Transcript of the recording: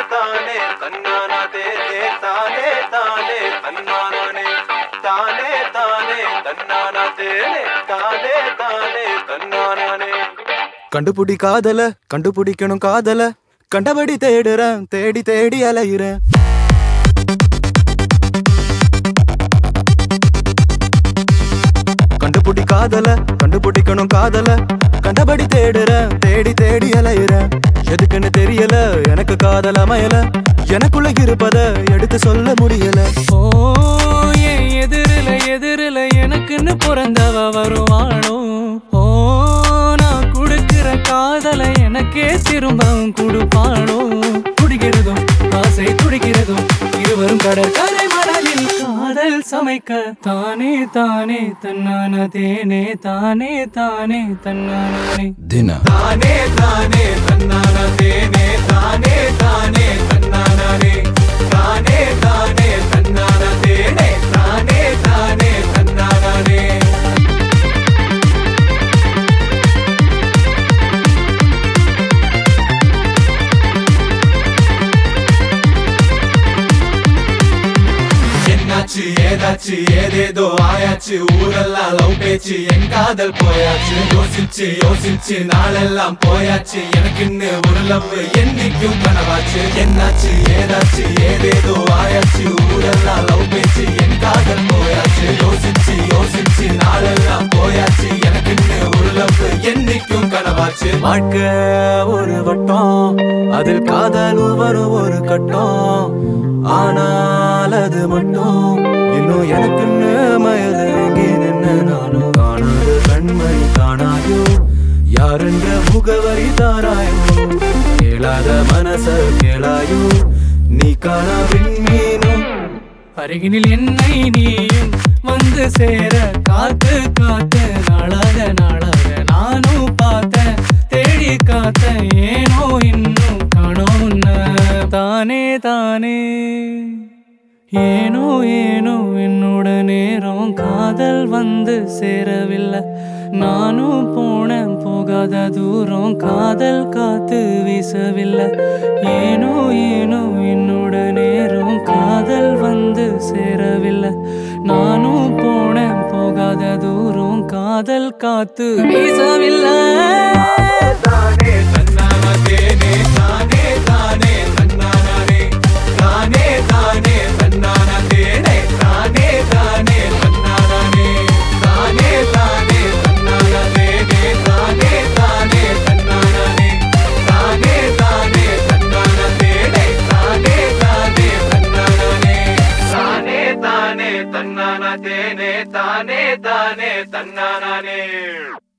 தானே தன்னானா தேனே தானே தானே தன்னானே தானே தானே தன்னானா தேனே தானே தானே தன்னானே கண்டுபிடி காதல கண்டுபிடிக்கணும் காதல கண்டபடி தேடுறேன் தேடி தேடி அலையிறேன் கண்டுபிடி காதல கண்டுபிடிக்கணும் காதல கண்டபடி தேடுறேன் தேடி தேடி அலையிறேன் எதுக்குன்னு தெரியல எனக்கு காதல மயல எனக்குள்ள இருப்பத எடுத்து சொல்ல முடியல ஓ என் எதிரில எதிரில எனக்குன்னு பிறந்தவ வருவானோ ஓ நான் கொடுக்கிற காதலை எனக்கே திரும்பவும் கொடுப்பானோ குடிக்கிறதும் ஆசை துடிக்கிறதும் இருவரும் கடற்கரை மணலில் காதல் சமைக்க தானே தானே தன்னான தேனே தானே தானே தன்னானே தின தானே தானே தன்னானா தேனே தானே தானே தன்னானே தானே தானே தன்னானா தேனே தானே தானே தன்னானே என்னாச்சு ஏதாச்சு ஏதேதோ ஆயாச்சு ஊரெல்லாம் லவ் பேச்சு என் காதல் போயாச்சு யோசிச்சு யோசிச்சு நாளெல்லாம் போயாச்சு எனக்குன்னு ஒரு லவ் என்னைக்கும் கனவாச்சு என்னாச்சு ஏதாச்சு ஏதேதோ ஆயாச்சு ஊரெல்லாம் லவ் பேச்சு என் காதல் போயாச்சு யோசிச்சு யோசிச்சு நாளெல்லாம் போயாச்சு எனக்குன்னு ஒரு லவ் என்னைக்கும் கனவாச்சு வாழ்க்கை ஒரு வட்டம் அதில் காதல் வரும் ஒரு கட்டம் ஆனால் அது மட்டும் இன்னும் எனக்குன்னு மயது எங்கே நின்று நானும் காணாது கண்மணி காணாயோ யாரென்ற முகவரி தாராயோ கேளாத மனச கேளாயோ நீ காணா விண்மீனும் அருகினில் என்னை நீயும் வந்து சேர காத்து காத்து நாளாக நாளாக நானும் பார்த்தேன் தேடி காத்த ஏனோ இன்னும் காணோம் உன்னை. தானே தானே ஏனோ ஏனோ என்னோட நேரம் காதல் வந்து சேரவில்லை நானும் போனேன் போகாத தூரம் காதல் காத்து வீசவில்லை ஏனோ ஏனோ என்னோட நேரம் காதல் வந்து சேரவில்லை நானும் போனேன் போகாத தூரம் காதல் காத்து வீசவில்லை தானே தன்னானா தேனே தானே தானே தன்னானே தானே தானே தன்னானா தேனே தானே தானே தன்னானே தானே தானே தன்னானா தேனே தானே தானே தன்னானே தானே தானே தன்னானா தேனே தானே தானே தன்னானே தானே தானே தன்னானா தேனே தானே தானே தன்னானே